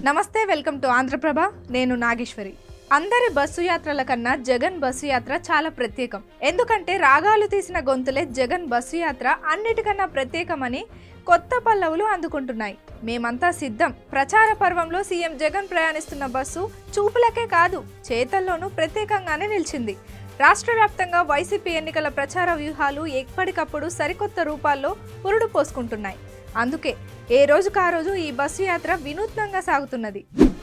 నమస్తే welcome to Andhraprabha నేను నాగేశ్వరి అందరి బస్సు యాత్రల కన్నా జగన్ బస్సు యాత్ర చాలా ప్రత్యేకం ఎందుకంటే రాగాలు తీసిన గొంతులే జగన్ బస్సు యాత్ర అన్నిటికన్నా ప్రత్యేకమని కొత్త పల్లవులు అందుకుంటున్నాయి మేమంతా సిద్ధం ప్రచార పర్వంలో సీఎం జగన్ ప్రయాణిస్తున్న బస్సు చూపులకే కాదు చేతల్లోనూ ప్రత్యేకంగానే నిలిచింది రాష్ట్ర వ్యాప్తంగా వైసీపీ ఎన్నికల ప్రచార వ్యూహాలు ఎప్పటికప్పుడు సరికొత్త రూపాల్లో పురుడు పోసుకుంటున్నాయి అందుకే ఏ రోజుకు ఆ రోజు ఈ బస్సు యాత్ర వినూత్నంగా సాగుతున్నది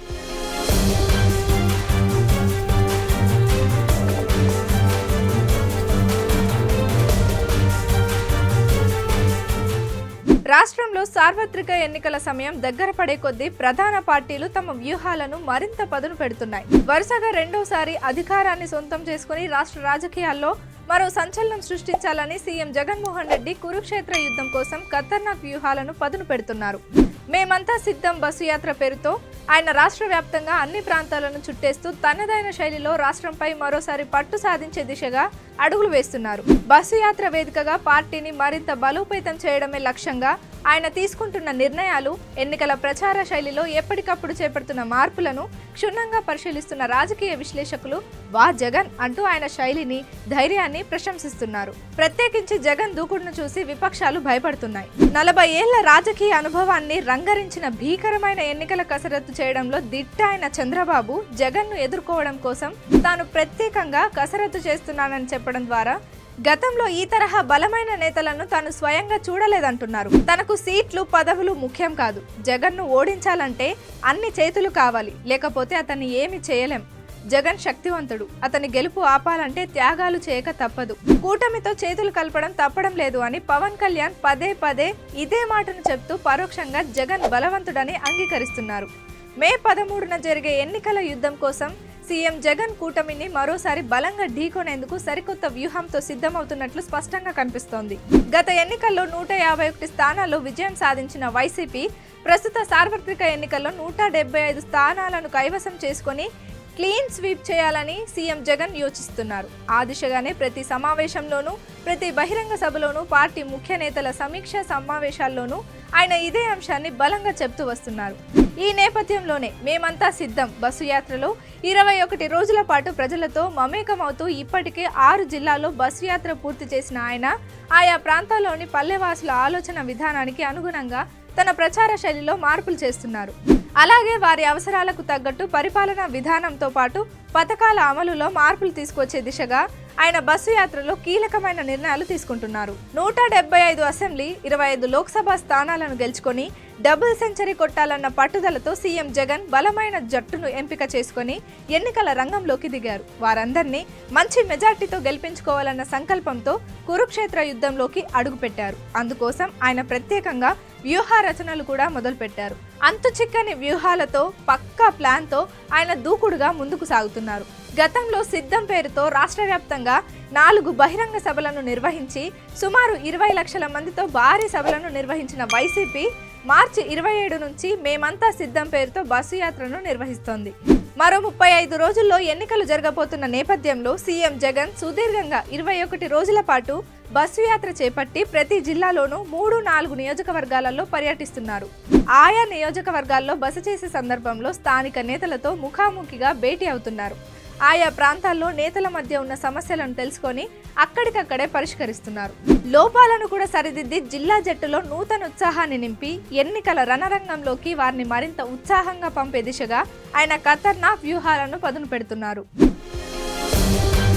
రాష్ట్రంలో సార్వత్రిక ఎన్నికల సమయం దగ్గర పడే కొద్దీ ప్రధాన పార్టీలు తమ వ్యూహాలను మరింత పదును పెడుతున్నాయి వరుసగా రెండోసారి అధికారాన్ని సొంతం చేసుకుని రాష్ట్ర రాజకీయాల్లో మరో సంచలనం సృష్టించాలని సీఎం జగన్మోహన్ రెడ్డి కురుక్షేత్ర యుద్ధం కోసం ఖతర్నాక్ వ్యూహాలను పదును పెడుతున్నారు మేమంతా సిద్ధం బస్సు యాత్ర పేరుతో ఆయన రాష్ట్ర వ్యాప్తంగా అన్ని ప్రాంతాలను చుట్టేస్తూ తనదైన శైలిలో రాష్ట్రంపై మరోసారి పట్టు సాధించే దిశగా అడుగులు వేస్తున్నారు బస్సు యాత్ర వేదికగా పార్టీని మరింత బలోపేతం చేయడమే లక్ష్యంగా ఆయన తీసుకుంటున్న నిర్ణయాలు ఎన్నికల ప్రచార శైలిలో ఎప్పటికప్పుడు చేపడుతున్న మార్పులను క్షుణ్ణంగా పరిశీలిస్తున్న రాజకీయ విశ్లేషకులు వా జగన్ అంటూ ఆయన శైలిని ధైర్యాన్ని ప్రశంసిస్తున్నారు ప్రత్యేకించి జగన్ దూకుడును చూసి విపక్షాలు భయపడుతున్నాయి నలభై ఏళ్ల రాజకీయ అనుభవాన్ని రంగరించిన భీకరమైన ఎన్నికల కసరత్తు చేయడంలో దిట్ట అయిన చంద్రబాబు జగన్ను ఎదుర్కోవడం కోసం తాను ప్రత్యేకంగా కసరత్తు చేస్తున్నానని చెప్పడం ద్వారా గతంలో ఈ తరహా బలమైన నేతలను తాను స్వయంగా చూడలేదంటున్నారు తనకు సీట్లు పదవులు ముఖ్యం కాదు జగన్ను ఓడించాలంటే అన్ని చేతులు కావాలి లేకపోతే అతన్ని ఏమి చేయలేం జగన్ శక్తివంతుడు అతని గెలుపు ఆపాలంటే త్యాగాలు చేయక తప్పదు కూటమితో చేతులు కలపడం తప్పడం లేదు అని పవన్ కళ్యాణ్ పదే పదే ఇదే మాటను చెప్తూ పరోక్షంగా జగన్ బలవంతుడని అంగీకరిస్తున్నారు మే పదమూడున జరిగే ఎన్నికల యుద్ధం కోసం సీఎం జగన్ కూటమిని మరోసారి బలంగా ఢీకొనేందుకు సరికొత్త వ్యూహంతో సిద్ధమవుతున్నట్లు స్పష్టంగా కనిపిస్తోంది గత ఎన్నికల్లో నూట యాభై ఒకటి స్థానాల్లో విజయం సాధించిన వైసీపీ ప్రస్తుత సార్వత్రిక ఎన్నికల్లో నూట డెబ్బై ఐదు స్థానాలను కైవసం చేసుకొని క్లీన్ స్వీప్ చేయాలని సీఎం జగన్ యోచిస్తున్నారు ఆ దిశగానే ప్రతి సమావేశంలోనూ ప్రతి బహిరంగ సభలోనూ పార్టీ ముఖ్య నేతల సమీక్ష సమావేశాల్లోనూ ఆయన ఇదే అంశాన్ని బలంగా చెప్తూ వస్తున్నారు ఈ నేపథ్యంలోనే మేమంతా సిద్ధం బస్సు యాత్రలో ఇరవై ఒకటి రోజుల పాటు ప్రజలతో మమేకమవుతూ ఇప్పటికే ఆరు జిల్లాల్లో బస్సు యాత్ర పూర్తి చేసిన ఆయన ఆయా ప్రాంతాల్లోని పల్లెవాసుల ఆలోచన విధానానికి అనుగుణంగా తన ప్రచార శైలిలో మార్పులు చేస్తున్నారు అలాగే వారి అవసరాలకు తగ్గట్టు పరిపాలనా విధానంతో పాటు పథకాల అమలులో మార్పులు తీసుకొచ్చే దిశగా ఆయన బస్సు యాత్రలో కీలకమైన నిర్ణయాలు తీసుకుంటున్నారు నూట డెబ్బై ఐదు అసెంబ్లీ ఇరవై ఐదు లోక్సభ స్థానాలను గెలుచుకొని డబుల్ సెంచరీ కొట్టాలన్న పట్టుదలతో సీఎం జగన్ బలమైన జట్టును ఎంపిక చేసుకొని ఎన్నికల రంగంలోకి దిగారు వారందరినీ మంచి మెజార్టీతో గెలిపించుకోవాలన్న సంకల్పంతో కురుక్షేత్ర యుద్ధంలోకి అడుగుపెట్టారు అందుకోసం ఆయన ప్రత్యేకంగా వ్యూహ రచనలు కూడా మొదలుపెట్టారు అంతు చిక్కని వ్యూహాలతో పక్కా ప్లాన్తో ఆయన దూకుడుగా ముందుకు సాగుతున్నారు గతంలో సిద్ధం పేరుతో రాష్ట్ర వ్యాప్తంగా నాలుగు బహిరంగ సభలను నిర్వహించి సుమారు ఇరవై లక్షల మందితో భారీ సభలను నిర్వహించిన వైసీపీ మార్చి ఇరవై ఏడు నుంచి మేమంతా సిద్ధం పేరుతో బస్సు యాత్రను నిర్వహిస్తోంది మరో ముప్పై ఐదు రోజుల్లో ఎన్నికలు జరగబోతున్న నేపథ్యంలో సీఎం జగన్ సుదీర్ఘంగా ఇరవై ఒకటి రోజుల పాటు బస్సు యాత్ర చేపట్టి ప్రతి జిల్లాలోనూ మూడు నాలుగు నియోజకవర్గాలలో పర్యటిస్తున్నారు ఆయా నియోజకవర్గాల్లో బస చేసే సందర్భంలో స్థానిక నేతలతో ముఖాముఖిగా భేటీ అవుతున్నారు ఆయా ప్రాంతాల్లో నేతల మధ్య ఉన్న సమస్యలను తెలుసుకొని అక్కడికక్కడే పరిష్కరిస్తున్నారు లోపాలను కూడా సరిదిద్ది జిల్లా జట్టులో నూతన ఉత్సాహాన్ని నింపి ఎన్నికల రణరంగంలోకి వారిని మరింత ఉత్సాహంగా పంపే దిశగా ఆయన ఖతర్నాక్ వ్యూహాలను పదును పెడుతున్నారు